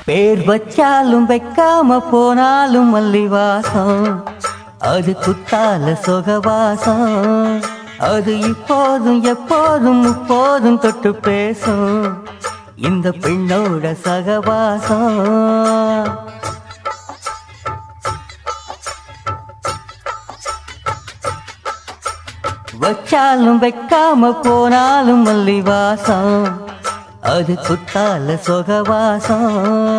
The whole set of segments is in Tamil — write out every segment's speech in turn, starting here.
பேர் வச்சாலும் வைக்காம போனாலும் மல்லிவாசம் அது குத்தால சுகவாசம் அது இப்போதும் எப்போதும் முப்போதும் தொட்டு பேசும் இந்த பெண்ணோட சகவாசம் வச்சாலும் வைக்காம போனாலும் மல்லிவாசம் அது குத்தால சுகவாசம்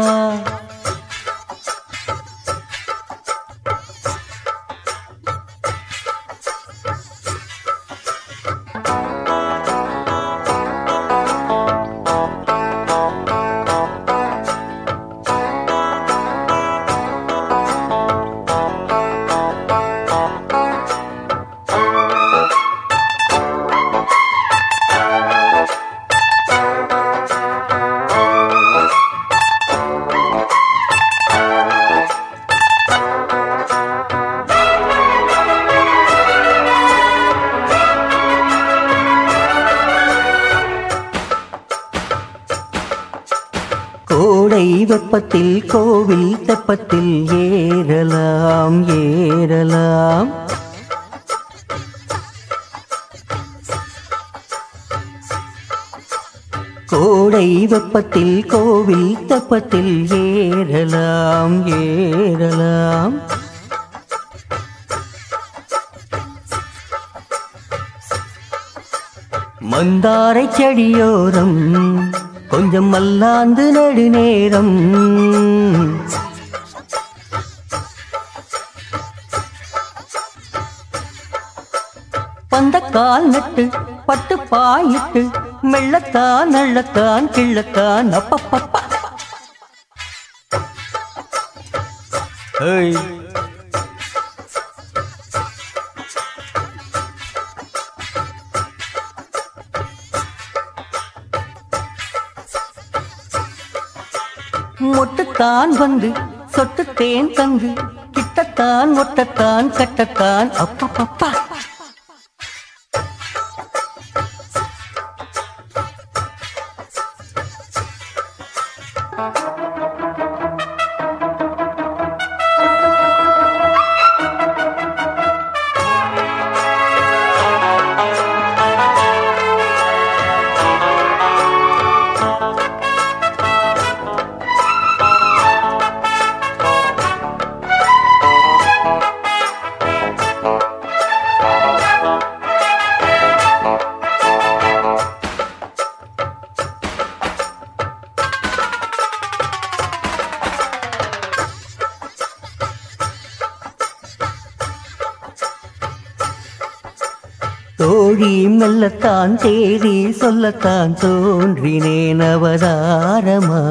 கோடை வெப்பத்தில் கோவில் தெப்பத்தில் ஏறலாம் ஏறலாம் கோடை வெப்பத்தில் கோவில் தெப்பத்தில் ஏறலாம் ஏறலாம் மந்தாரை செடியோரம் கொஞ்சம் மல்லாந்து நெடுநேரம் பந்தக்கால் நட்டு பட்டு பாயிட்டு மெள்ளத்தான் நள்ளத்தான் கிள்ளத்தான் அப்பப்பப்பா ஏய் மொட்டுத்தான் வந்து சொட்டு தேன் தந்து கிட்டத்தான் ஒட்டத்தான் கட்டத்தான் அப்பப்பப்பா தோழி மெல்லத்தான் தேடி சொல்லத்தான் தோன்றினேன் அவதாரமா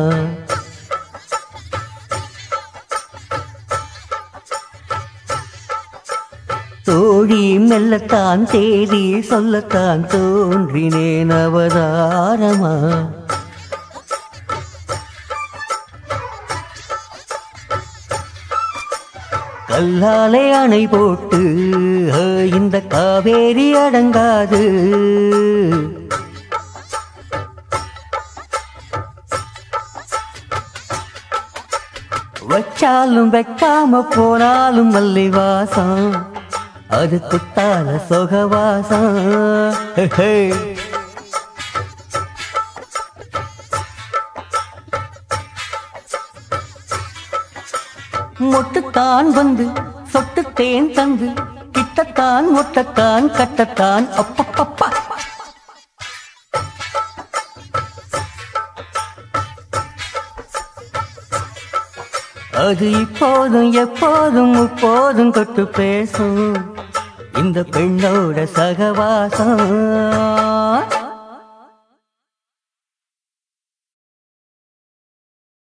தோழி மெல்லத்தான் தேடி சொல்லத்தான் தோன்றினேன் அவதாரமா கல்லாலை அணை போட்டு அ, இந்த காவேரி அடங்காது வச்சாலும் வைக்காம போனாலும் மல்லிவாசம் அது குத்தால சொகவாசம் ஹே, ஹே. மொட்டுத்தான் வந்து சொட்டு தேன் தந்து கிட்டத்தான் ஒட்டத்தான் கட்டத்தான் அப்பப்பப்பா அது இப்போதும் எப்போதும் முப்போதும் தொட்டு பேசும் இந்த பெண்ணோட சகவாசம்